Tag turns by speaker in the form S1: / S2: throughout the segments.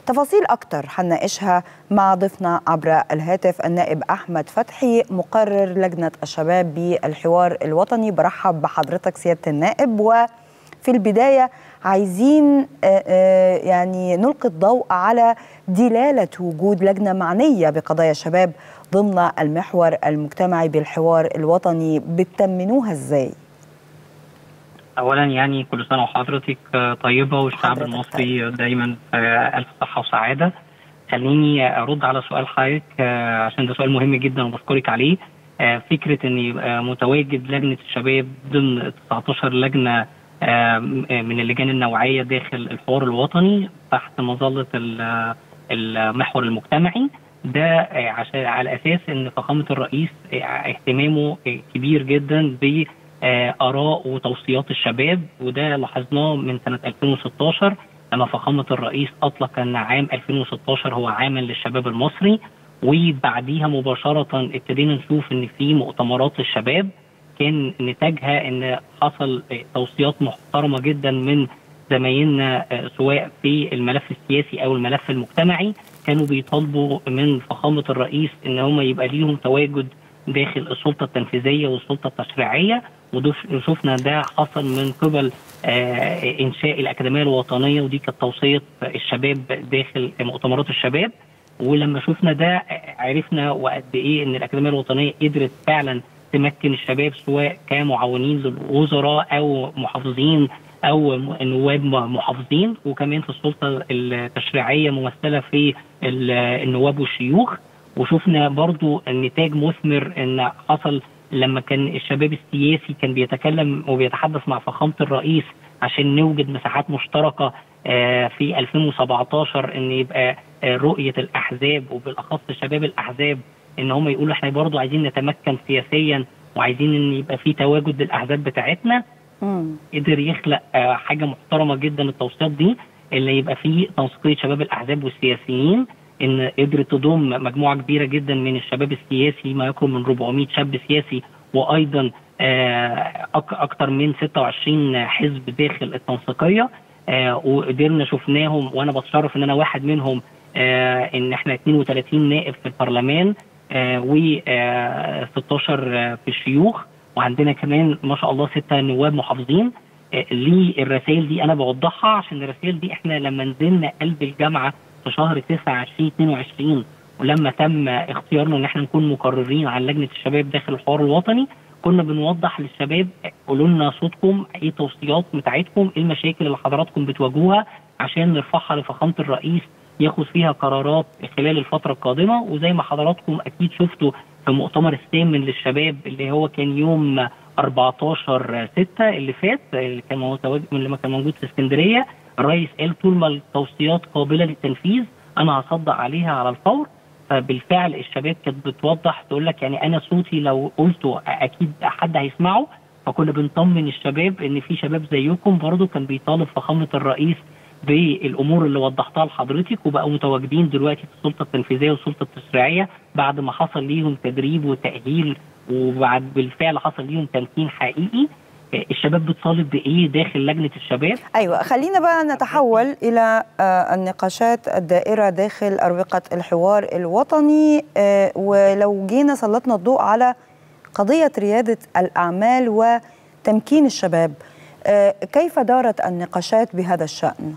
S1: تفاصيل أكتر حنناقشها مع ضيفنا عبر الهاتف النائب أحمد فتحي مقرر لجنة الشباب بالحوار الوطني برحب بحضرتك سيادة النائب وفي البداية عايزين يعني نلقي الضوء على دلالة وجود لجنة معنية بقضايا الشباب ضمن المحور المجتمعي بالحوار الوطني بتتمنوها ازاي؟
S2: اولا يعني كل سنه وحضرتك طيبه والشعب المصري طيب. دايما الف صحه وسعاده خليني ارد على سؤال حضرتك عشان ده سؤال مهم جدا وبشكرك عليه فكره ان يبقى متواجد لجنه الشباب ضمن 19 لجنه من اللجان النوعيه داخل الحوار الوطني تحت مظله المحور المجتمعي ده عشان على اساس ان فخامه الرئيس اهتمامه كبير جدا ب اراء وتوصيات الشباب وده لاحظناه من سنه 2016 لما فخامه الرئيس اطلق ان عام 2016 هو عاما للشباب المصري وبعديها مباشره ابتدينا نشوف ان في مؤتمرات الشباب كان نتاجها ان حصل توصيات محترمه جدا من زمايلنا سواء في الملف السياسي او الملف المجتمعي كانوا بيطالبوا من فخامه الرئيس ان هم يبقى ليهم تواجد داخل السلطه التنفيذيه والسلطه التشريعيه وشفنا ده حصل من قبل آه انشاء الاكاديميه الوطنيه ودي كانت توصيه الشباب داخل مؤتمرات الشباب ولما شفنا ده عرفنا وقد ايه ان الاكاديميه الوطنيه قدرت فعلا تمكن الشباب سواء كمعاونين للوزراء او محافظين او نواب محافظين وكمان في السلطه التشريعيه ممثله في النواب والشيوخ وشفنا برضو النتاج مثمر ان حصل لما كان الشباب السياسي كان بيتكلم وبيتحدث مع فخامه الرئيس عشان نوجد مساحات مشتركه في 2017 ان يبقى رؤيه الاحزاب وبالاخص شباب الاحزاب ان هم يقولوا احنا برضو عايزين نتمكن سياسيا وعايزين ان يبقى في تواجد للاحزاب بتاعتنا قدر يخلق حاجه محترمه جدا التوصيات دي اللي يبقى فيه تنسيقيه شباب الاحزاب والسياسيين ان قدرت تضم مجموعه كبيره جدا من الشباب السياسي ما يقرب من 400 شاب سياسي وايضا اكثر من 26 حزب داخل التنسيقيه وقدرنا شفناهم وانا بتشرف ان انا واحد منهم ان احنا 32 نائب في البرلمان و 16 في الشيوخ وعندنا كمان ما شاء الله ستة نواب محافظين للرسائل دي انا بوضحها عشان الرسائل دي احنا لما نزلنا قلب الجامعه في شهر 9 2022 ولما تم اختيارنا ان احنا نكون مقررين عن لجنه الشباب داخل الحوار الوطني كنا بنوضح للشباب قولوا لنا صوتكم ايه التوصيات بتاعتكم ايه المشاكل اللي حضراتكم بتواجهوها عشان نرفعها لفخامه الرئيس ياخد فيها قرارات خلال الفتره القادمه وزي ما حضراتكم اكيد شفتوا في مؤتمر الثامن للشباب اللي هو كان يوم 14 6 اللي فات اللي كان متواجد لما كان موجود في اسكندريه الرئيس قال طول ما التوصيات قابله للتنفيذ انا هصدق عليها على الفور فبالفعل الشباب كانت بتوضح تقول لك يعني انا صوتي لو قلته اكيد حد هيسمعه فكنا بنطمن الشباب ان في شباب زيكم برضه كان بيطالب فخامه الرئيس بالامور اللي وضحتها لحضرتك وبقوا متواجدين دلوقتي في السلطه التنفيذيه والسلطه التشريعيه بعد ما حصل ليهم تدريب وتاهيل وبعد بالفعل حصل ليهم تمكين حقيقي الشباب بتطالب بايه داخل لجنه الشباب
S1: ايوه خلينا بقى نتحول الى النقاشات الدائره داخل اروقه الحوار الوطني ولو جينا سلطنا الضوء على قضيه رياده الاعمال وتمكين الشباب كيف دارت النقاشات بهذا الشان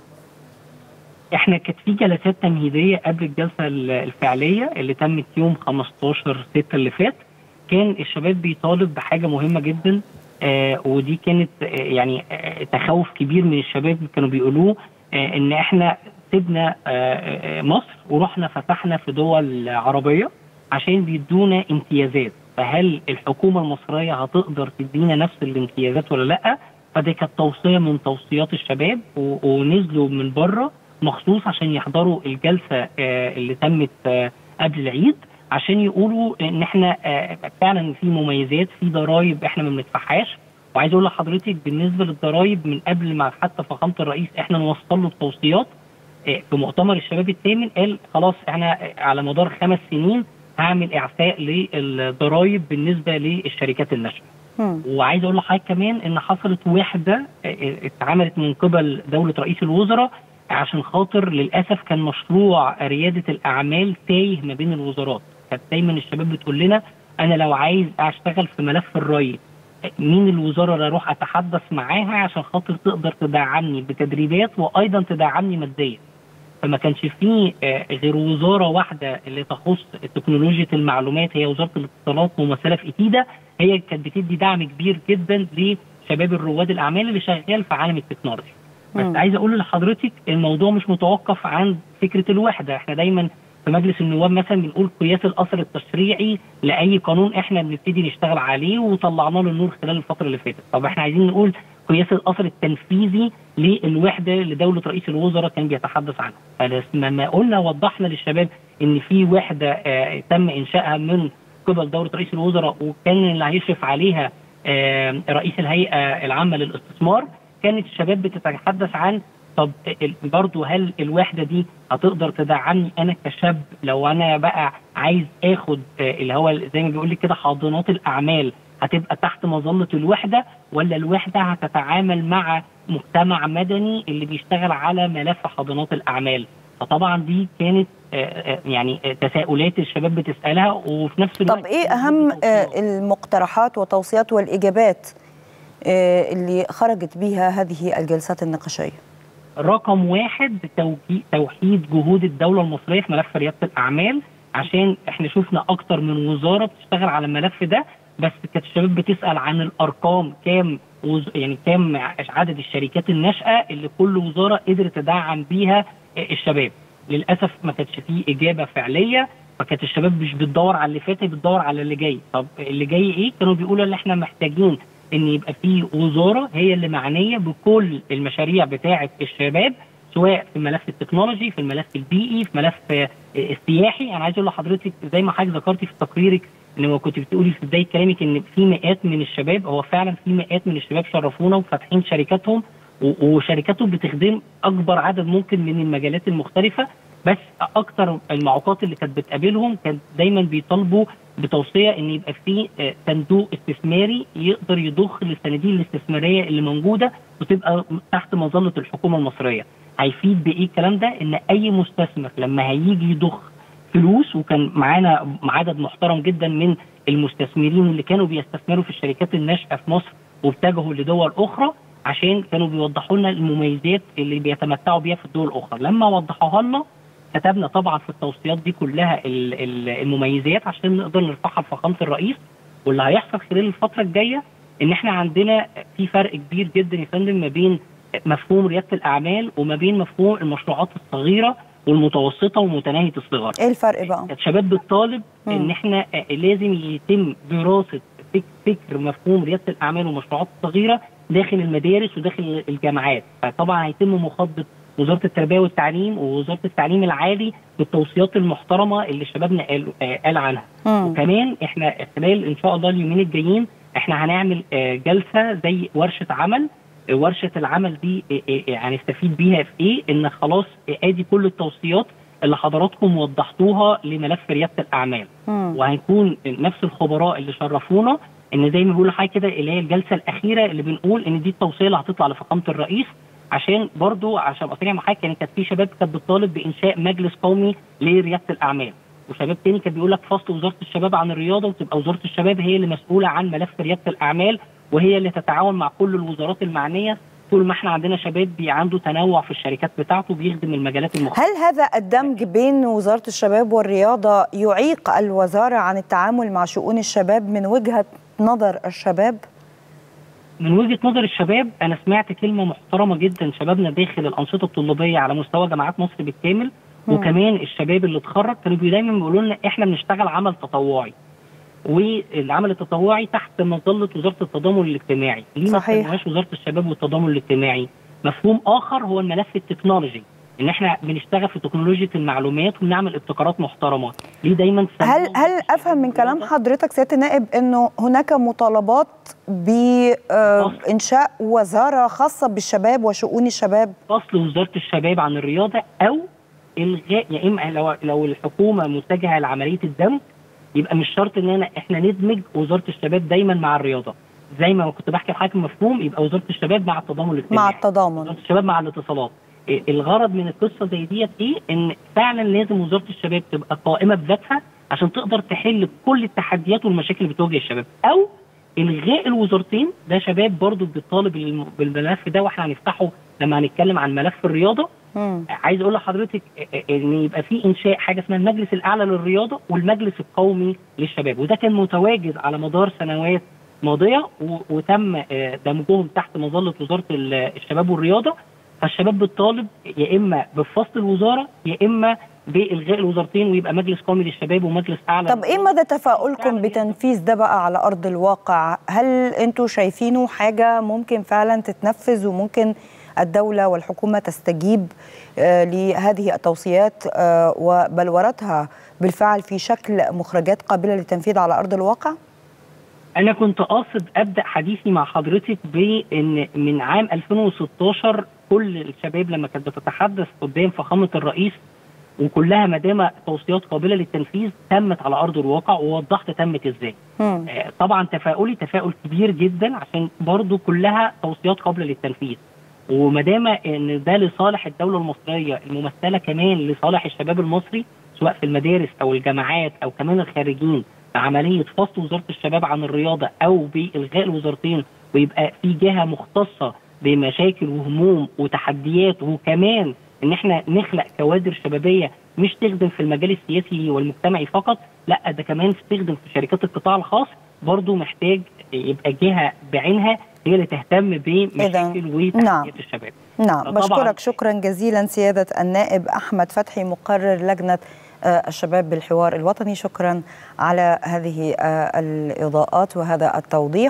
S2: احنا كانت في جلسات تمهيديه قبل الجلسه الفعليه اللي تمت يوم 15 6 اللي فات كان الشباب بيطالب بحاجه مهمه جدا آه ودي كانت آه يعني آه تخوف كبير من الشباب كانوا بيقولوه آه ان احنا سيبنا آه مصر ورحنا فتحنا في دول عربيه عشان بيدونا امتيازات فهل الحكومه المصريه هتقدر تدينا نفس الامتيازات ولا لا فدي كانت توصيه من توصيات الشباب ونزلوا من بره مخصوص عشان يحضروا الجلسه آه اللي تمت آه قبل العيد عشان يقولوا ان احنا فعلا في مميزات في ضرائب احنا ما بندفعهاش وعايز اقول لحضرتك بالنسبه للضرائب من قبل ما حتى فخامه الرئيس احنا نوصل له التوصيات في مؤتمر الشباب الثامن قال خلاص احنا على مدار خمس سنين هعمل اعفاء للضرائب بالنسبه للشركات الناشئه. وعايز اقول لحضرتك كمان ان حصلت وحده اتعملت من قبل دوله رئيس الوزراء عشان خاطر للاسف كان مشروع رياده الاعمال تايه ما بين الوزارات كانت دايما الشباب بتقول لنا انا لو عايز اشتغل في ملف الري مين الوزاره اللي اروح اتحدث معاها عشان خاطر تقدر تدعمني بتدريبات وايضا تدعمني ماديا فما كانش فيه غير وزاره واحده اللي تخص تكنولوجيا المعلومات هي وزاره الاتصالات ممثله في ايتيدا هي كانت بتدي دعم كبير جدا لشباب الرواد الاعمال اللي شغال في عالم التكنولوجيا بس عايز اقول لحضرتك الموضوع مش متوقف عن فكره الوحده احنا دايما في مجلس النواب مثلا بنقول قياس الاثر التشريعي لاي قانون احنا بنبتدي نشتغل عليه وطلعناه للنور خلال الفتره اللي فاتت طب احنا عايزين نقول قياس الاثر التنفيذي للوحده اللي دوله رئيس الوزراء كان بيتحدث عنها فلما قلنا وضحنا للشباب ان في وحده آه تم انشائها من قبل دوله رئيس الوزراء وكان اللي هيشرف عليها آه رئيس الهيئه العامه للاستثمار كانت الشباب بتتحدث عن طب برضه هل الوحده دي هتقدر تدعمني انا كشاب لو انا بقى عايز اخد اللي هو زي ما بيقول لك كده حاضنات الاعمال هتبقى تحت مظله الوحده ولا الوحده هتتعامل مع مجتمع مدني اللي بيشتغل على ملف حاضنات الاعمال فطبعا دي كانت يعني تساؤلات الشباب بتسالها وفي نفس الوقت
S1: طب ايه اهم المقترحات والتوصيات والاجابات اللي خرجت بها هذه الجلسات النقاشيه
S2: رقم واحد توحيد جهود الدوله المصريه في ملف رياده الاعمال عشان احنا شفنا اكتر من وزاره بتشتغل على الملف ده بس كانت الشباب بتسال عن الارقام كام وز... يعني كام عدد الشركات الناشئه اللي كل وزاره قدرت تدعم بيها الشباب للاسف ما كانتش فيه اجابه فعليه فكانت الشباب مش بتدور على اللي فات بتدور على اللي جاي طب اللي جاي ايه كانوا بيقولوا ان احنا محتاجين ان يبقى في وزاره هي اللي معنيه بكل المشاريع بتاعه الشباب سواء في ملف التكنولوجي في الملف البيئي في ملف السياحي انا عايز اقول لحضرتك زي ما حضرتك ذكرتي في تقريرك ان كنت بتقولي في بدايه كلامك ان في مئات من الشباب هو فعلا في مئات من الشباب شرفونا وفاتحين شركاتهم وشركاتهم بتخدم اكبر عدد ممكن من المجالات المختلفه بس اكتر المعوقات اللي كانت بتقابلهم كانت دايما بيطالبوا بتوصيه ان يبقى في صندوق استثماري يقدر يضخ للصناديق الاستثماريه اللي موجوده وتبقى تحت مظله الحكومه المصريه. هيفيد بايه الكلام ده؟ ان اي مستثمر لما هيجي يضخ فلوس وكان معانا عدد محترم جدا من المستثمرين اللي كانوا بيستثمروا في الشركات الناشئه في مصر واتجهوا لدول اخرى عشان كانوا بيوضحوا لنا المميزات اللي بيتمتعوا بيها في الدول الاخرى، لما وضحوها لنا كتبنا طبعا في التوصيات دي كلها المميزات عشان نقدر نرفعها لفخامه الرئيس واللي هيحصل خلال الفتره الجايه ان احنا عندنا في فرق كبير جدا يا فندم ما بين مفهوم رياده الاعمال وما بين مفهوم المشروعات الصغيره والمتوسطه ومتناهيه الصغر.
S1: ايه الفرق بقى؟
S2: الشباب بتطالب ان احنا لازم يتم دراسه فكر مفهوم رياده الاعمال والمشروعات الصغيره داخل المدارس وداخل الجامعات، فطبعا هيتم مخاطبه وزاره التربيه والتعليم ووزاره التعليم العالي بالتوصيات المحترمه اللي شبابنا قال قال عنها مم. وكمان احنا خلال ان شاء الله اليومين الجايين احنا هنعمل جلسه زي ورشه عمل ورشه العمل دي هنستفيد بيها في ايه ان خلاص ادي كل التوصيات اللي حضراتكم وضحتوها لملف رياده الاعمال مم. وهيكون نفس الخبراء اللي شرفونا ان زي ما بيقولوا حاجه كده اللي هي الجلسه الاخيره اللي بنقول ان دي التوصيه اللي هتطلع لفخامه الرئيس عشان برضو عشان ابقى مع حضرتك يعني كانت في شباب كانت بتطالب بانشاء مجلس قومي لرياده الاعمال وشباب تاني كان بيقول لك فصل وزاره الشباب عن الرياضه وتبقى وزاره الشباب هي اللي مسؤوله عن ملف رياده الاعمال وهي اللي تتعاون مع كل الوزارات المعنيه طول ما احنا عندنا شباب بي عنده تنوع في الشركات بتاعته بيخدم المجالات المختلفه.
S1: هل هذا الدمج بين وزاره الشباب والرياضه يعيق الوزاره عن التعامل مع شؤون الشباب من وجهه نظر الشباب؟
S2: من وجهه نظر الشباب انا سمعت كلمه محترمه جدا شبابنا داخل الانشطه الطلابيه على مستوى جامعات مصر بالكامل مم. وكمان الشباب اللي اتخرج كانوا دايما بيقولوا لنا احنا بنشتغل عمل تطوعي والعمل التطوعي تحت مظله وزاره التضامن الاجتماعي ليه ما سموهاش وزاره الشباب والتضامن الاجتماعي مفهوم اخر هو الملف التكنولوجي ان احنا بنشتغل في تكنولوجيا المعلومات وبنعمل ابتكارات محترمه ليه دايما
S1: هل هل افهم من كلام حضرتك سياده النائب انه هناك مطالبات بانشاء وزاره خاصه بالشباب وشؤون الشباب
S2: فصل وزاره الشباب عن الرياضه او الغاء يا اما لو لو الحكومه متجهه لعمليه الدمج يبقى مش شرط ان انا احنا ندمج وزاره الشباب دايما مع الرياضه زي ما كنت بحكي لحضرتك مفهوم يبقى وزاره الشباب مع التضامن الاجتماعي
S1: مع التضامن
S2: وزاره الشباب مع الاتصالات الغرض من القصه زي ديت ايه؟ ان فعلا لازم وزاره الشباب تبقى قائمه بذاتها عشان تقدر تحل كل التحديات والمشاكل اللي بتواجه الشباب او الغاء الوزارتين ده شباب برضو بيطالب بالملف ده واحنا هنفتحه لما هنتكلم عن ملف الرياضه
S1: مم.
S2: عايز اقول لحضرتك ان يبقى في انشاء حاجه اسمها المجلس الاعلى للرياضه والمجلس القومي للشباب وده كان متواجد على مدار سنوات ماضيه و- وتم آه، دمجهم تحت مظله وزاره ال- الشباب والرياضه فالشباب بتطالب يا اما بفصل الوزاره يا اما بالغاء الوزارتين ويبقى مجلس قومي للشباب ومجلس اعلى
S1: طب ايه مدى تفاؤلكم بتنفيذ ده بقى على ارض الواقع هل انتوا شايفينه حاجه ممكن فعلا تتنفذ وممكن الدوله والحكومه تستجيب آه، لهذه التوصيات آه، وبلورتها بالفعل في شكل مخرجات قابله للتنفيذ على ارض الواقع
S2: انا كنت قاصد ابدا حديثي مع حضرتك بان من عام 2016 كل الشباب لما كانت بتتحدث قدام فخامه الرئيس وكلها ما دام توصيات قابله للتنفيذ تمت على ارض الواقع ووضحت تمت ازاي.
S1: مم.
S2: آه، طبعا تفاؤلي تفاؤل كبير جدا عشان برضو كلها توصيات قابله للتنفيذ. وما دام ان ده لصالح الدوله المصريه الممثله كمان لصالح الشباب المصري سواء في المدارس او الجامعات او كمان الخارجين عمليه فصل وزاره الشباب عن الرياضه او بالغاء الوزارتين ويبقى في جهه مختصه بمشاكل وهموم وتحديات وكمان ان احنا نخلق كوادر شبابيه مش تخدم في المجال السياسي والمجتمعي فقط لا ده كمان تخدم في شركات القطاع الخاص برضو محتاج يبقى جهه بعينها هي اللي تهتم بمشاكل وتحديات
S1: نعم.
S2: الشباب
S1: نعم
S2: طبعاً.
S1: بشكرك شكرا جزيلا سيادة النائب أحمد فتحي مقرر لجنة آه، الشباب بالحوار الوطني شكرا على هذه آه، الإضاءات وهذا التوضيح